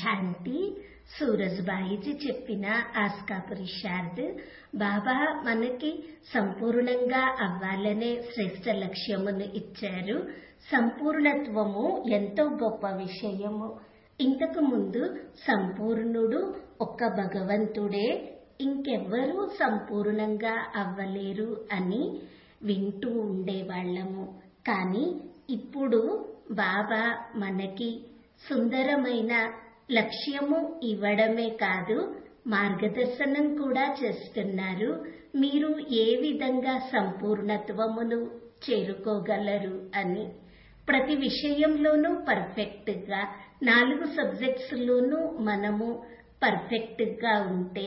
శాంతి సూరజ్బాయిజీ చెప్పిన ఆస్కా పురుషార్థ్ బాబా మనకి సంపూర్ణంగా అవ్వాలనే శ్రేష్ట లక్ష్యమును ఇచ్చారు సంపూర్ణత్వము ఎంతో గొప్ప విషయము ఇంతకు ముందు సంపూర్ణుడు ఒక్క భగవంతుడే ఇంకెవ్వరూ సంపూర్ణంగా అవ్వలేరు అని వింటూ ఉండేవాళ్ళము కానీ ఇప్పుడు బాబా మనకి సుందరమైన లక్ష్యము ఇవ్వడమే కాదు మార్గదర్శనం కూడా చేస్తున్నారు మీరు ఏ విధంగా సంపూర్ణత్వమును చేరుకోగలరు అని ప్రతి విషయంలోనూ పర్ఫెక్ట్ గా నాలుగు సబ్జెక్ట్స్ లోనూ మనము పర్ఫెక్ట్ గా ఉంటే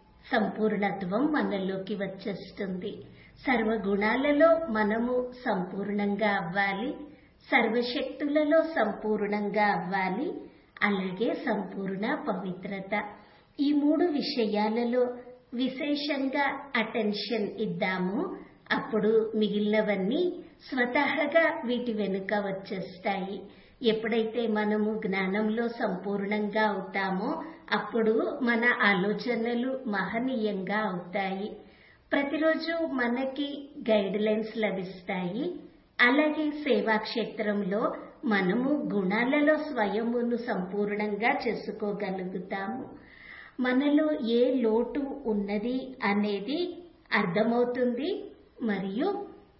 సంపూర్ణత్వం మనలోకి వచ్చేస్తుంది సర్వగుణాలలో మనము సంపూర్ణంగా అవ్వాలి సర్వశక్తులలో సంపూర్ణంగా అవ్వాలి అలాగే సంపూర్ణ పవిత్రత ఈ మూడు విషయాలలో విశేషంగా అటెన్షన్ ఇద్దాము అప్పుడు మిగిలినవన్నీ స్వతహాగా వీటి వెనుక వచ్చేస్తాయి ఎప్పుడైతే మనము జ్ఞానంలో సంపూర్ణంగా అవుతామో అప్పుడు మన ఆలోచనలు మహనీయంగా అవుతాయి ప్రతిరోజు మనకి గైడ్ లైన్స్ లభిస్తాయి అలాగే సేవా క్షేత్రంలో మనము గుణాలలో స్వయమును సంపూర్ణంగా చేసుకోగలుగుతాము మనలో ఏ లోటు ఉన్నది అనేది అర్థమవుతుంది మరియు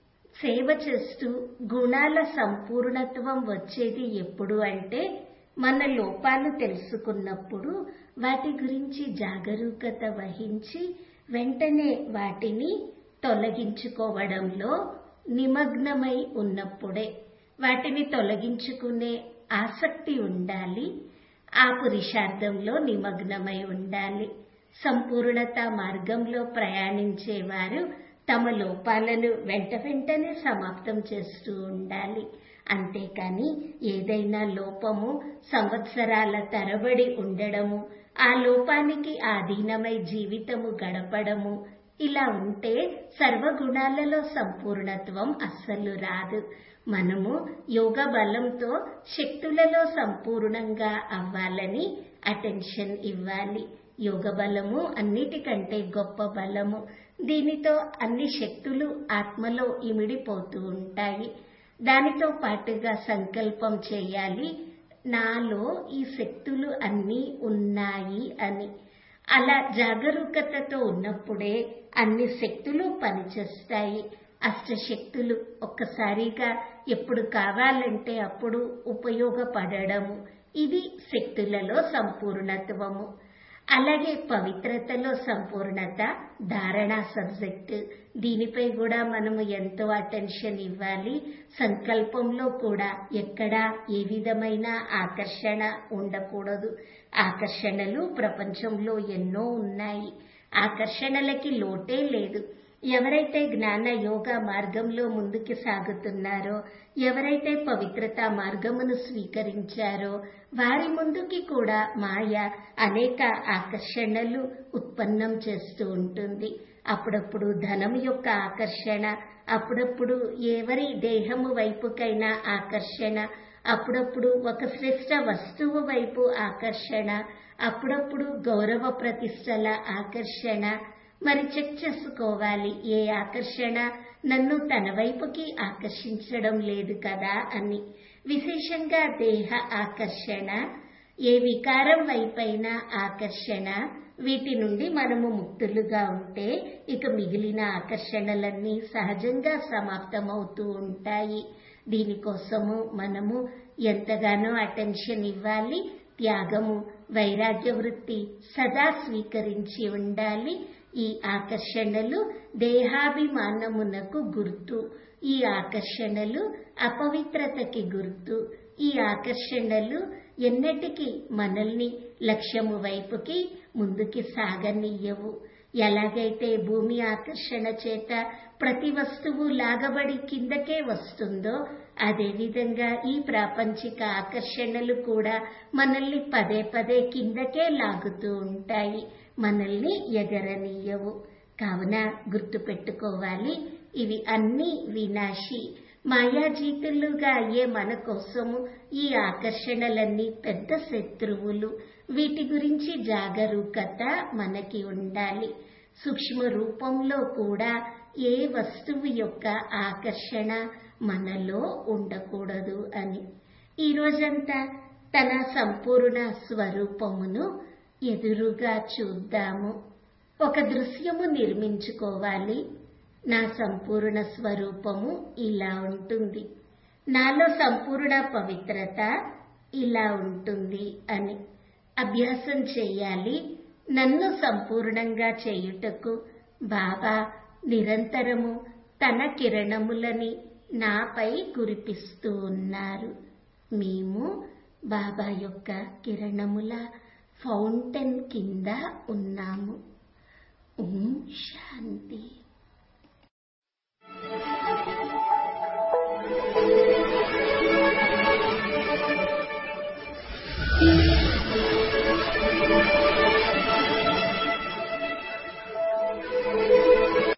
సేవ చేస్తూ గుణాల సంపూర్ణత్వం వచ్చేది ఎప్పుడు అంటే మన లోపాలు తెలుసుకున్నప్పుడు వాటి గురించి జాగరూకత వహించి వెంటనే వాటిని తొలగించుకోవడంలో నిమగ్నమై ఉన్నప్పుడే వాటిని తొలగించుకునే ఆసక్తి ఉండాలి ఆ పురుషార్థంలో నిమగ్నమై ఉండాలి సంపూర్ణత మార్గంలో ప్రయాణించేవారు తమ లోపాలను వెంట వెంటనే సమాప్తం చేస్తూ ఉండాలి అంతేకాని ఏదైనా లోపము సంవత్సరాల తరబడి ఉండడము ఆ లోపానికి ఆధీనమై జీవితము గడపడము ఇలా ఉంటే సర్వగుణాలలో సంపూర్ణత్వం అస్సలు రాదు మనము యోగ బలంతో శక్తులలో సంపూర్ణంగా అవ్వాలని అటెన్షన్ ఇవ్వాలి యోగ బలము అన్నిటికంటే గొప్ప బలము దీనితో అన్ని శక్తులు ఆత్మలో ఇమిడిపోతూ ఉంటాయి దానితో పాటుగా సంకల్పం చేయాలి నాలో ఈ శక్తులు అన్నీ ఉన్నాయి అని అలా జాగరూకతతో ఉన్నప్పుడే అన్ని శక్తులు పనిచేస్తాయి అష్టశక్తులు ఒక్కసారిగా ఎప్పుడు కావాలంటే అప్పుడు ఉపయోగపడడము ఇది శక్తులలో సంపూర్ణత్వము అలాగే పవిత్రతలో సంపూర్ణత ధారణ సబ్జెక్ట్ దీనిపై కూడా మనము ఎంతో అటెన్షన్ ఇవ్వాలి సంకల్పంలో కూడా ఎక్కడా ఏ విధమైన ఆకర్షణ ఉండకూడదు ఆకర్షణలు ప్రపంచంలో ఎన్నో ఉన్నాయి ఆకర్షణలకి లోటే లేదు ఎవరైతే జ్ఞాన యోగ మార్గంలో ముందుకు సాగుతున్నారో ఎవరైతే పవిత్రతా మార్గమును స్వీకరించారో వారి ముందుకి కూడా మాయ అనేక ఆకర్షణలు ఉత్పన్నం చేస్తూ ఉంటుంది అప్పుడప్పుడు ధనం యొక్క ఆకర్షణ అప్పుడప్పుడు ఎవరి దేహము వైపుకైనా ఆకర్షణ అప్పుడప్పుడు ఒక శ్రేష్ట వస్తువు వైపు ఆకర్షణ అప్పుడప్పుడు గౌరవ ప్రతిష్టల ఆకర్షణ మరి చెక్ చేసుకోవాలి ఏ ఆకర్షణ నన్ను తన వైపుకి ఆకర్షించడం లేదు కదా అని విశేషంగా దేహ ఆకర్షణ ఏ వికారం వైపైన ఆకర్షణ వీటి నుండి మనము ముక్తులుగా ఉంటే ఇక మిగిలిన ఆకర్షణలన్నీ సహజంగా సమాప్తమవుతూ ఉంటాయి దీనికోసము మనము ఎంతగానో అటెన్షన్ ఇవ్వాలి త్యాగము వైరాగ్య వృత్తి సదా స్వీకరించి ఉండాలి ఈ ఆకర్షణలు దేహాభిమానమునకు గుర్తు ఈ ఆకర్షణలు అపవిత్రతకి గుర్తు ఈ ఆకర్షణలు ఎన్నటికీ మనల్ని లక్ష్యము వైపుకి ముందుకి సాగనీయవు ఎలాగైతే భూమి ఆకర్షణ చేత ప్రతి వస్తువు లాగబడి కిందకే వస్తుందో అదేవిధంగా ఈ ప్రాపంచిక ఆకర్షణలు కూడా మనల్ని పదే పదే కిందకే లాగుతూ ఉంటాయి మనల్ని ఎగరనీయవు కావున గుర్తుపెట్టుకోవాలి ఇవి అన్ని వినాశి మాయాజీతులుగా అయ్యే మన కోసము ఈ ఆకర్షణలన్నీ పెద్ద శత్రువులు వీటి గురించి జాగరూకత మనకి ఉండాలి సూక్ష్మ రూపంలో కూడా ఏ వస్తువు యొక్క ఆకర్షణ మనలో ఉండకూడదు అని ఈ రోజంతా తన సంపూర్ణ స్వరూపమును ఎదురుగా చూద్దాము ఒక దృశ్యము నిర్మించుకోవాలి నా సంపూర్ణ స్వరూపము ఇలా ఉంటుంది నాలో సంపూర్ణ పవిత్రత ఇలా ఉంటుంది అని అభ్యాసం చేయాలి నన్ను సంపూర్ణంగా చేయుటకు బాబా నిరంతరము తన కిరణములని నాపై కురిపిస్తూ ఉన్నారు మేము బాబా యొక్క కిరణముల ఫౌంటైన్ కింద ఉన్నాము ఓం శాంతి